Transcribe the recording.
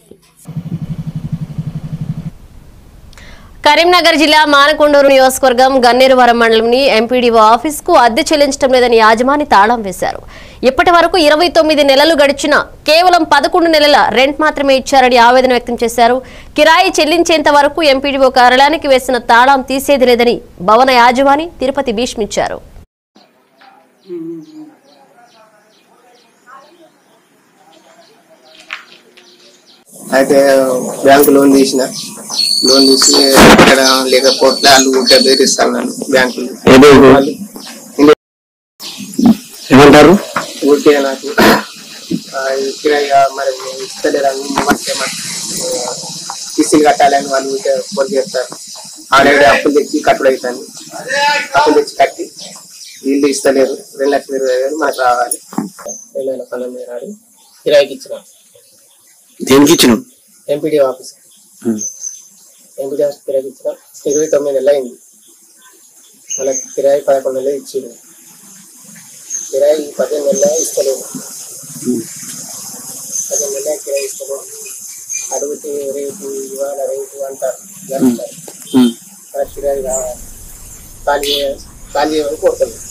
కరీంనగర్ జిల్లా మానకొండూరు నియోజకవర్గం Ganneruvaram మండలంని MPDO office కు అద్దె చెల్లించడం లేదని యాజమాని తాళం వేశారు ఇప్పటి వరకు ఇరవై తొమ్మిది నెలలు గడిచినా కేవలం పదకొండు నెలల రెంట్ మాత్రమే ఇచ్చారని ఆవేదన వ్యక్తం చేశారు కిరాయి చెల్లించేంత వరకు ఎంపీడీఓ కార్యాలయానికి వేసిన తాళం తీసేది లేదని భవన యాజమాని తిరుపతి భీష్మించారు అయితే బ్యాంకు లోన్ తీసిన లోన్ తీసి ఇక్కడ లేకపోతే వాళ్ళు ఊరికే బెదిరిస్తారు నన్ను బ్యాంకులు వాళ్ళు ఏమంటారు ఊరికే నాకు ఆ, ఈ కిరాయి ఆ, మరి ఇస్తలేరని మనకి టీసీలు కట్టాలని వాళ్ళు ఊరికే ఫోన్ చేస్తారు ఆల్రెడీ అప్పులు తెచ్చి కట్టుడు అవుతాను అప్పులు తెచ్చి కట్టి వీళ్ళు ఇస్తలేరు రెండు లక్షల ఇరవై వేలు మనకు రావాలి రెండు వేల పన్నెండు నాడు కిరాయికి ఇచ్చిన దేనికి ఇచ్చినావు ఎంపీడీ ఆఫీస్ ఎంపీడీ ఆఫీస్ కిరాయికి ఇచ్చిన ఇరవై తొమ్మిది నెలలు అయింది మనకి కిరాయి పదకొండు నెలలు ఇచ్చిండు కిరాయి పదిహేను నెలలు ఇస్తలేము పదిహేను నెలలు కిరాయి ఇస్తలేము అడిగితే రేపు ఇవాళ రేపు అంటారు జరుపుతారు. మనకి కిరాయి కావాలి ఖాళీ చేయ- ఖాళీ చేయమని కోరుతున్నాం